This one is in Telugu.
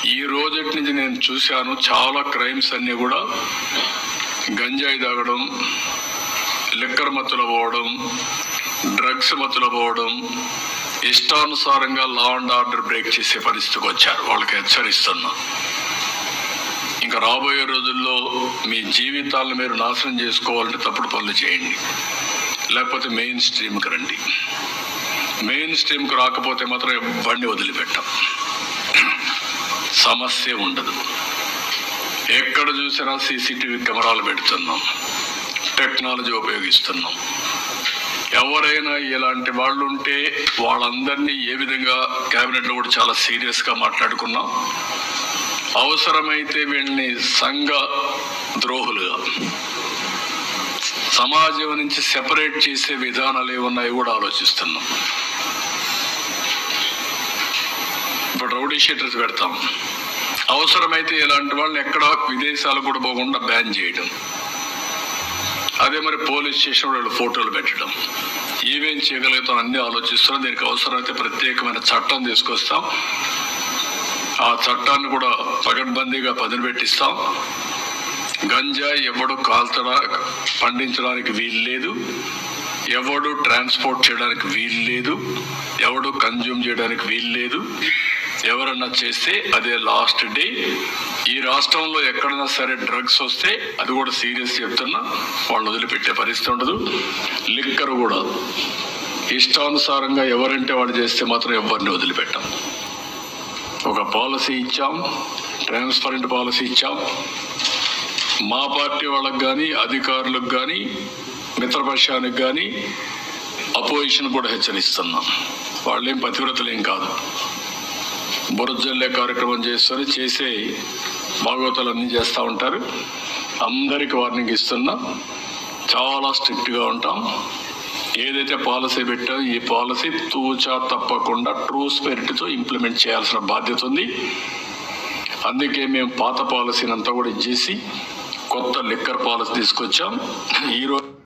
ఈ రోజటి నుంచి నేను చూశాను చాలా క్రైమ్స్ అన్నీ కూడా గంజాయి తాగడం లిక్కర్ మత్తులో పోవడం డ్రగ్స్ మత్తులో పోవడం ఇష్టానుసారంగా లా అండ్ ఆర్డర్ బ్రేక్ చేసే పరిస్థితికి వచ్చారు వాళ్ళకి హెచ్చరిస్తున్నా ఇంకా రాబోయే రోజుల్లో మీ జీవితాలను మీరు నాశనం చేసుకోవాలంటే తప్పుడు పనులు చేయండి లేకపోతే మెయిన్ స్ట్రీమ్కి రండి మెయిన్ స్ట్రీమ్కి రాకపోతే మాత్రం బండి వదిలిపెట్టాం సమస్య ఉండదు ఎక్కడ చూసినా సీసీటీవీ కెమెరాలు పెడుతున్నాం టెక్నాలజీ ఉపయోగిస్తున్నాం ఎవరైనా ఇలాంటి వాళ్ళు ఉంటే వాళ్ళందరినీ ఏ విధంగా కేబినెట్లో కూడా చాలా సీరియస్గా మాట్లాడుకున్నాం అవసరమైతే వీళ్ళని సంఘ ద్రోహులుగా సమాజం నుంచి సెపరేట్ చేసే విధానాలు ఏమున్నాయో కూడా ఆలోచిస్తున్నాం ఇప్పుడు రౌడీ షీటర్స్ పెడతాం అవసరమైతే ఇలాంటి వాళ్ళని ఎక్కడ విదేశాలు కూడా పోకుండా బ్యాన్ చేయడం అదే మరి పోలీస్ స్టేషన్ వాళ్ళు ఫోటోలు పెట్టడం ఏమేం చేయగలుగుతాం అన్ని ఆలోచిస్తున్నాం దీనికి అవసరమైతే ప్రత్యేకమైన చట్టం తీసుకొస్తాం ఆ చట్టాన్ని కూడా పగడ్బందీగా పదును పెట్టిస్తాం గంజాయి ఎవడు కాల్చడా పండించడానికి వీలు లేదు ఎవడు ట్రాన్స్పోర్ట్ చేయడానికి వీలు లేదు ఎవడు కన్జ్యూమ్ చేయడానికి వీలు లేదు ఎవరన్నా చేస్తే అదే లాస్ట్ డే ఈ రాష్ట్రంలో ఎక్కడైనా సరే డ్రగ్స్ వస్తే అది కూడా సీరియస్ చెప్తున్నా వాళ్ళు వదిలిపెట్టే పరిస్థితి ఉండదు లిక్కర్ కూడా ఇష్టానుసారంగా ఎవరంటే వాళ్ళు చేస్తే మాత్రం ఎవరిని వదిలిపెట్టాం ఒక పాలసీ ఇచ్చాం ట్రాన్స్పరెంట్ పాలసీ ఇచ్చాం మా పార్టీ వాళ్ళకి కానీ అధికారులకు కానీ మిత్రపక్షానికి కానీ అపోజిషన్ కూడా హెచ్చరిస్తున్నాం వాళ్ళేం పతివ్రతలేం కాదు బురజల్లే కార్యక్రమం చేస్తారు చేసే భాగవతాలు అన్నీ చేస్తూ ఉంటారు అందరికి వార్నింగ్ ఇస్తున్నా చాలా స్ట్రిక్ట్గా ఉంటాం ఏదైతే పాలసీ పెట్టామో ఈ పాలసీ తూచా తప్పకుండా ట్రూ స్పిరిట్తో ఇంప్లిమెంట్ చేయాల్సిన బాధ్యత ఉంది అందుకే మేము పాత పాలసీని అంతా కూడా ఇచ్చేసి కొత్త లిక్కర్ పాలసీ తీసుకొచ్చాం ఈరోజు